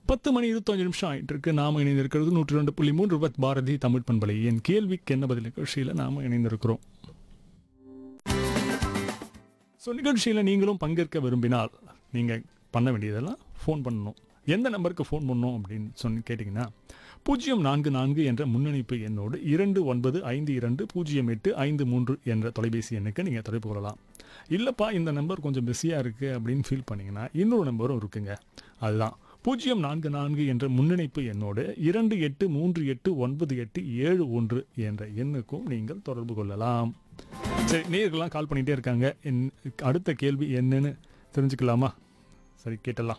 பத்து மணி இருபத்தஞ்சு நிமிஷம் ஆயிட்டு இருக்கு நாம இணைந்திருக்கிறது நூற்றி ரெண்டு புள்ளி மூன்று ரூபாய் பாரதி தமிழ் பண்பலை என் கேள்விக்கு என்ன பதில் நிகழ்ச்சியில் நாம இணைந்திருக்கிறோம் ஸோ நிகழ்ச்சியில் நீங்களும் பங்கேற்க விரும்பினால் நீங்கள் பண்ண வேண்டியதெல்லாம் ஃபோன் பண்ணணும் எந்த நம்பருக்கு ஃபோன் பண்ணணும் அப்படின்னு சொல்லி கேட்டிங்கன்னா பூஜ்ஜியம் நான்கு நான்கு என்ற முன்னணிப்பு எண்ணோடு இரண்டு ஒன்பது ஐந்து இரண்டு பூஜ்ஜியம் எட்டு ஐந்து மூன்று என்ற தொலைபேசி எண்ணுக்கு நீங்கள் தொடர்பு கொள்ளலாம் இல்லைப்பா இந்த நம்பர் கொஞ்சம் பிஸியாக இருக்குது அப்படின்னு ஃபீல் பண்ணிங்கன்னா இன்னொரு நம்பரும் இருக்குங்க அதுதான் பூஜ்ஜியம் நான்கு நான்கு என்ற முன்னிணைப்பு எண்ணோடு இரண்டு எட்டு மூன்று எட்டு ஒன்பது எட்டு ஏழு ஒன்று என்ற எண்ணுக்கும் நீங்கள் தொடர்பு கொள்ளலாம் சரி நேர்கள்லாம் கால் பண்ணிகிட்டே இருக்காங்க என் அடுத்த கேள்வி என்னன்னு தெரிஞ்சுக்கலாமா சரி கேட்டலாம்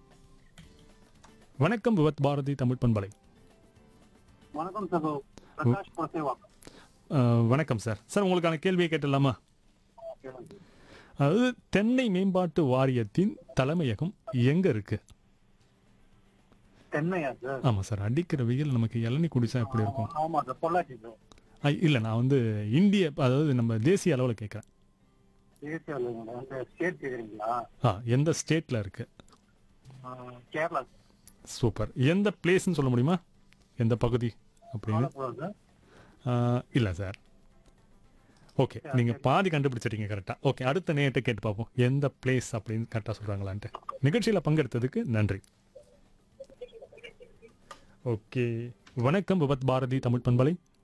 வணக்கம் விவத் பாரதி தமிழ் பண்பலை வணக்கம் சகோ பிரகாஷ் பிரசேவா அஹ், வணக்கம் சார் சார் உங்களுக்கான கேள்வியை கேட்டலாமா அதாவது தென்னை மேம்பாட்டு வாரியத்தின் தலைமையகம் எங்கே இருக்கு தென்னையா சார் ஆமாம் சார் அடிக்கிற வெயில் நமக்கு இளநீ குடிச்சா எப்படி இருக்கும் ஆமா சார் பொள்ளாச்சி சார் ஐ- இல்லை நான் வந்து இந்திய அதாவது நம்ம தேசிய அளவில் கேட்குறேன் தேசிய அளவுல அந்த ஸ்டேட் கேக்குறீங்களா ஆ எந்த ஸ்டேட்டில் இருக்கு ஆ, கேரளா சூப்பர் எந்த பிளேஸ்ன்னு சொல்ல முடியுமா எந்த பகுதி அப்படின்னு ஆலப்புழா சார் ஆ, இல்லை சார் ஓகே நீங்கள் பாதி கண்டுபிடிச்சிட்டீங்க கரெக்டாக ஓகே அடுத்த நேரத்தை கேட்டு பார்ப்போம் எந்த பிளேஸ் அப்படின்னு கரெக்டாக சொல்கிறாங்களான்ட்டு நிகழ்ச்சியில் பங்கெடுத்ததுக்கு நன்றி ஓகே வணக்கம் விபத் பாரதி தமிழ் பண்பலை